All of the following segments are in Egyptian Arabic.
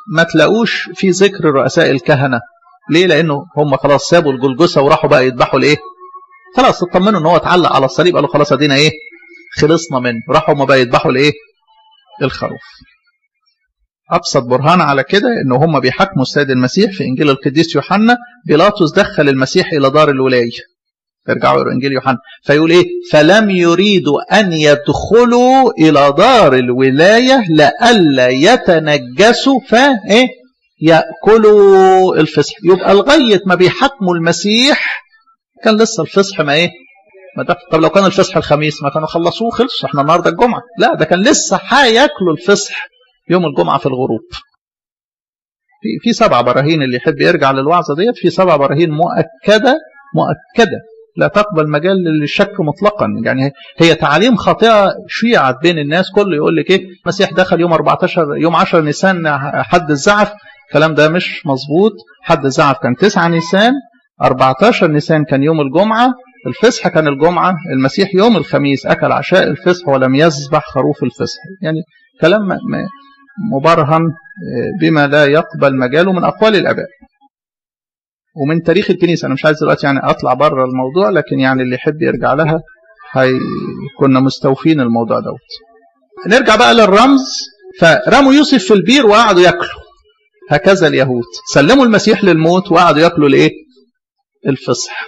ما تلاقوش في ذكر رؤساء الكهنة ليه لأنه هم خلاص سابوا الجلجسة وراحوا بقى يذبحوا الإيه خلاص اطمنوا ان هو اتعلق على الصليب قالوا خلاص ادينا ايه خلصنا منه راحوا هم بقى يذبحوا الايه الخروف ابسط برهان على كده ان هم بيحاكموا السيد المسيح في انجيل القديس يوحنا بيلاطس دخل المسيح الى دار الولايه ارجعوا الى انجيل يوحنا فيقول ايه فلم يريدوا ان يدخلوا الى دار الولايه لئلا يتنجسوا فايه ياكلوا الفصح يبقى لغايه ما بيحاكموا المسيح كان لسه الفصح ما ايه ما ده طب لو كان الفصح الخميس ما كانوا خلصوه خلص احنا النهارده الجمعه لا ده كان لسه هياكلوا الفصح يوم الجمعه في الغروب في في سبع براهين اللي يحب يرجع للوعظه ديت في سبع براهين مؤكده مؤكده لا تقبل مجال للشك مطلقا يعني هي تعاليم خاطئه شيعت بين الناس كله يقول لك ايه المسيح دخل يوم 14 يوم 10 نيسان حد الزعف الكلام ده مش مظبوط حد الزعف كان 9 نيسان 14 نيسان كان يوم الجمعة الفصح كان الجمعة المسيح يوم الخميس أكل عشاء الفصح ولم يذبح خروف الفصح يعني كلام مبرهن بما لا يقبل مجاله من أقوال الآباء ومن تاريخ الكنيسة أنا مش عايز دلوقتي يعني أطلع بره الموضوع لكن يعني اللي يحب يرجع لها هي كنا مستوفين الموضوع دوت نرجع بقى للرمز فرموا يوسف في البير وقعدوا ياكلوا هكذا اليهود سلموا المسيح للموت وقعدوا ياكلوا الايه الفصح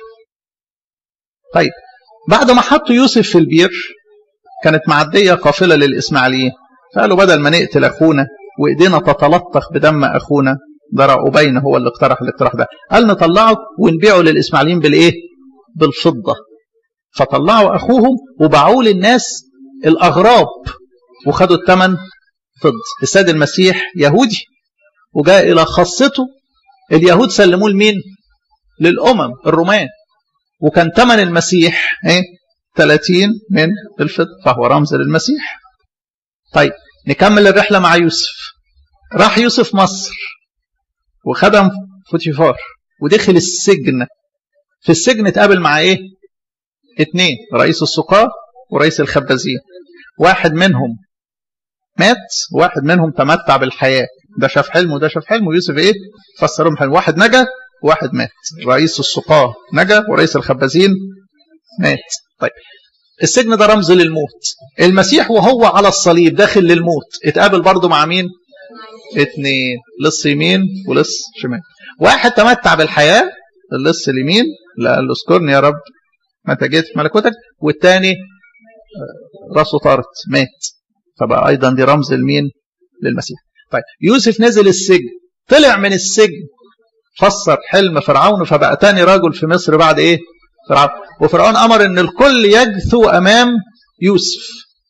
طيب بعد ما حطوا يوسف في البير كانت معدية قافلة للإسماعيليين فقالوا بدل ما نقتل أخونا وإيدينا تتلطخ بدم أخونا ده رأوبين هو اللي اقترح الاقتراح ده قال نطلعه ونبيعه للإسماعيليين بالإيه بالفضة فطلعوا أخوهم وباعوه للناس الأغراب وخدوا الثمن فضة السيد المسيح يهودي وجاء إلى خاصته اليهود سلموه لمين للأمم الرومان وكان ثمن المسيح ايه 30 من الفضة فهو رمز للمسيح طيب نكمل الرحلة مع يوسف راح يوسف مصر وخدم فوتيفار ودخل السجن في السجن اتقابل مع ايه اتنين رئيس السقاة ورئيس الخبازين واحد منهم مات واحد منهم تمتع بالحياة ده شاف حلم وده شاف حلم ويوسف ايه فسرهم حلم واحد نجا واحد مات رئيس السقاة نجا ورئيس الخبازين مات طيب السجن ده رمز للموت المسيح وهو على الصليب داخل للموت اتقابل برضه مع مين اتنين لص يمين ولص شمال واحد تمتع بالحياة اللص اليمين لا قال له اذكرني يا رب متى جيت في ملكوتك والتاني راسه طارت مات فبقى ايضا دي رمز لمين للمسيح طيب يوسف نزل السجن طلع من السجن فسر حلم فرعون فبقى تاني رجل في مصر بعد ايه فرعون وفرعون امر ان الكل يجثو امام يوسف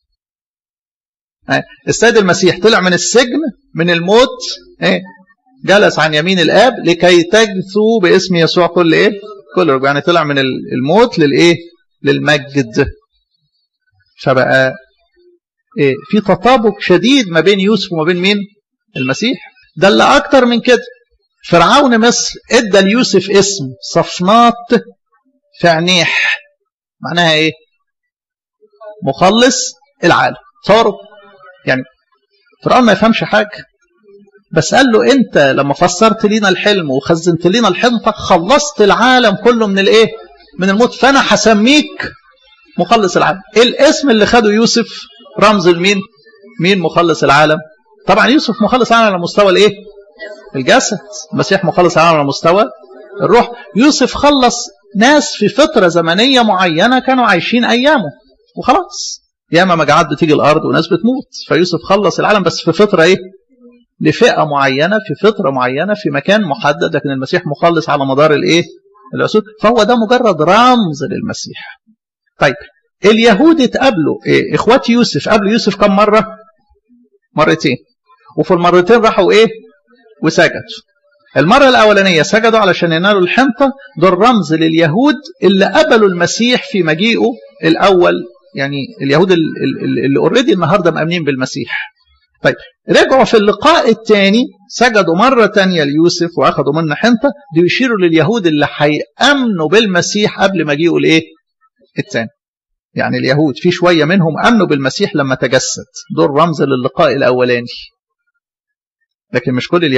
السيد المسيح طلع من السجن من الموت ايه جلس عن يمين الاب لكي تجثو باسم يسوع كل ايه كل رجل يعني طلع من الموت للايه للمجد فبقى إيه في تطابق شديد ما بين يوسف وما بين مين المسيح ده اللي اكتر من كده فرعون مصر ادى ليوسف اسم صفنات فعنيح معناها ايه مخلص العالم صاروا يعني فرعون ما يفهمش حاجه بس قال له انت لما فسرت لنا الحلم وخزنت لنا الحنطه خلصت العالم كله من الايه من الموت فانا هسميك مخلص العالم ايه الاسم اللي خده يوسف رمز لمين مين مخلص العالم طبعا يوسف مخلص العالم على مستوى الايه الجسد المسيح مخلص العالم على مستوى الروح يوسف خلص ناس في فتره زمنيه معينه كانوا عايشين ايامه وخلاص ياما مجاعات بتيجي الارض وناس بتموت فيوسف خلص العالم بس في فتره ايه لفئه معينه في فتره معينه في مكان محدد لكن المسيح مخلص على مدار الايه العصور فهو ده مجرد رمز للمسيح طيب اليهود اتقابلوا إيه؟ اخوات يوسف قابلوا يوسف كم مره مرتين وفي المرتين راحوا ايه وسجدوا المرة الأولانية سجدوا علشان ينالوا الحنطة دول رمز لليهود اللي قبلوا المسيح في مجيئه الأول يعني اليهود اللي اوريدي النهاردة مأمنين بالمسيح طيب رجعوا في اللقاء الثاني سجدوا مرة تانية ليوسف وأخذوا منه حنطة دي يشيروا لليهود اللي هيأمنوا بالمسيح قبل مجيئه الإيه؟ الثاني يعني اليهود في شوية منهم أمنوا بالمسيح لما تجسد دول رمز للقاء الأولاني لكن مش كل اليهود